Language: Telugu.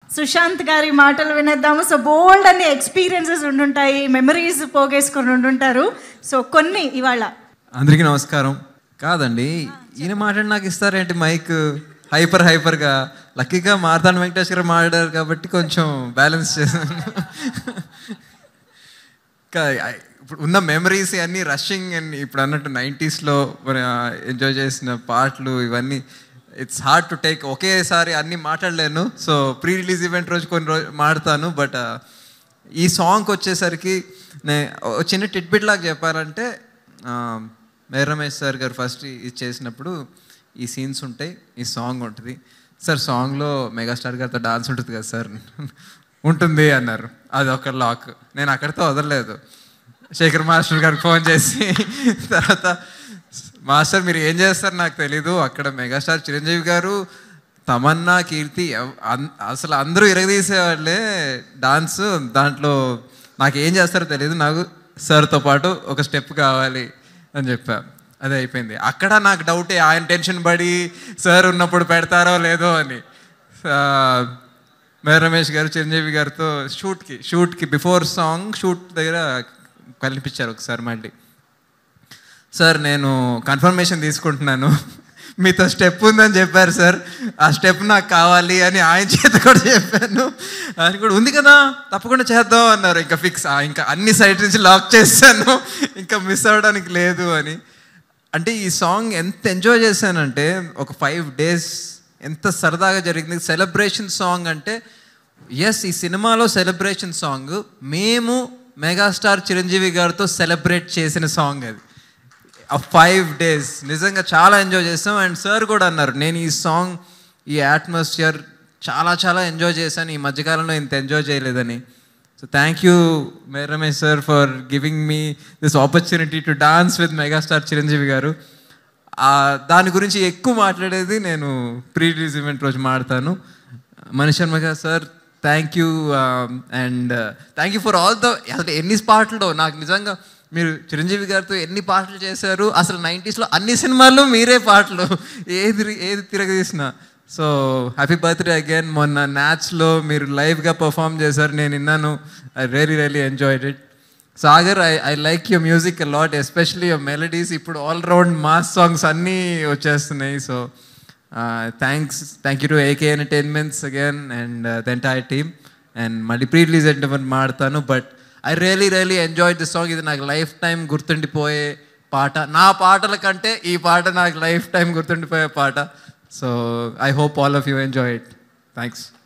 సుశాంత్ గారి మాటలు వినేద్దాము సో బోల్డ్ అన్ని ఎక్స్పీరియన్సెస్ ఉండుంటాయి మెమరీస్ పోగేసుకొని ఉండుంటారు సో కొన్ని ఇవాళ అందరికీ నమస్కారం కాదండి ఈయన మాట్లాడి నాకు ఇస్తారేంటి మైక్ హైపర్ హైపర్గా లక్కీగా మార్తాండ వెంకటేష్ గారు మాట్లాడారు కాబట్టి కొంచెం బ్యాలెన్స్ చేశాను కా- ఇప్పుడు ఉన్న మెమరీస్ అన్నీ రషింగ్ అండ్ ఇప్పుడు అన్నట్టు నైంటీస్లో ఎంజాయ్ చేసిన పాటలు ఇవన్నీ ఇట్స్ హార్డ్ టు టేక్ ఒకేసారి అన్నీ మాట్లాడలేను సో ప్రీ రిలీజ్ ఈవెంట్ రోజు కొన్ని రోజు మాడతాను బట్ ఈ సాంగ్కి వచ్చేసరికి నే ఓ చిన్న టిట్బిట్ లాగా చెప్పాలంటే ఆ, మేర రమేష్ సార్ గారు ఫస్ట్ ఇది చేసినప్పుడు ఈ సీన్స్ ఉంటాయి ఈ సాంగ్ ఉంటుంది సార్ సాంగ్లో మెగాస్టార్ గారితో డాన్స్ ఉంటుంది కదా సార్ ఉంటుంది అన్నారు అది ఒక లాక్ నేను అక్కడితో వదలలేదు శేఖర్ మాస్టర్ గారికి ఫోన్ చేసి తర్వాత మాస్టర్ మీరు ఏం చేస్తారు నాకు తెలీదు అక్కడ మెగాస్టార్ చిరంజీవి గారు తమన్నా కీర్తి ఎవ్- అన్- అసలు అందరూ ఇరగదీసేవాళ్ళే డాన్స్ దాంట్లో నాకు ఏం చేస్తారో తెలియదు నాకు సార్తో పాటు ఒక స్టెప్ కావాలి అని చెప్పా అదే అయిపోయింది అక్కడ నాకు డౌటే ఆయన టెన్షన్ పడి సార్ ఉన్నప్పుడు పెడతారో లేదో అని ఆ, మేర రమేష్ గారు చిరంజీవి గారితో షూట్కి షూట్కి బిఫోర్ సాంగ్ షూట్ దగ్గర కనిపించారు ఒకసారి మళ్ళీ సార్ నేను కన్ఫర్మేషన్ తీసుకుంటున్నాను మీతో స్టెప్ ఉందని చెప్పారు సార్ ఆ స్టెప్ నాకు కావాలి అని ఆయన చేత కూడా చెప్పాను ఆయన కూడా ఉంది కదా తప్పకుండా చేద్దాం అన్నారు ఇంకా ఫిక్స్ ఇంకా అన్ని సైడ్ నుంచి లాక్ చేశాను ఇంకా మిస్ అవ్వడానికి లేదు అని అంటే ఈ సాంగ్ ఎంత ఎంజాయ్ చేశానంటే ఒక ఫైవ్ డేస్ ఎంత సరదాగా జరిగింది సెలబ్రేషన్ సాంగ్ అంటే ఎస్ ఈ సినిమాలో సెలబ్రేషన్ సాంగ్ మేము మెగాస్టార్ చిరంజీవి గారితో సెలబ్రేట్ చేసిన సాంగ్ అది ఆ ఫైవ్ డేస్ నిజంగా చాలా ఎంజాయ్ చేస్తాం అండ్ సార్ కూడా అన్నారు నేను ఈ సాంగ్ ఈ అట్మాస్ఫియర్ చాలా చాలా ఎంజాయ్ చేశాను ఈ మధ్యకాలంలో ఇంత ఎంజాయ్ చేయలేదని so thank you may Ramesh sir for giving me this opportunity to dance with megastar Chiranjeevi garu ఆ, దాని గురించి ఎక్కువ మాట్లాడేది నేను ప్రీ రిలీజ్ ఈవెంట్ రోజు మాడతాను Mani Sharma garu sir thank you and thank you for all the అసలు ఎన్ని పాటలు నాకు నిజంగా మీరు చిరంజీవి గారితో ఎన్ని పాటలు చేశారు అసలు నైంటీస్లో అన్ని సినిమాల్లో మీరే పాటలు ఏది ఏది తిరగదీసిన సో హ్యాపీ బర్త్డే అగైన్ మొన్న న్యాచ్లో మీరు లైవ్గా పర్ఫామ్ చేశారు నేను విన్నాను I really really enjoyed it Sagar I I like your music lot especially your melodies ఇప్పుడు ఆల్ రౌండ్ మాస్ సాంగ్స్ అన్నీ వచ్చేస్తున్నాయి so thanks thank you to AK entertainments again and the entire team and మళ్ళీ ప్రీ రిలీజ్ ఎంటర్టైన్మెంట్ మాడతాను but I really really enjoy this song ఇది నాకు లైఫ్ టైం గుర్తుండిపోయే పాట నా పాటల కంటే ఈ పాట నాకు లైఫ్ టైం గుర్తుండిపోయే పాట so I hope all of you enjoy it thanks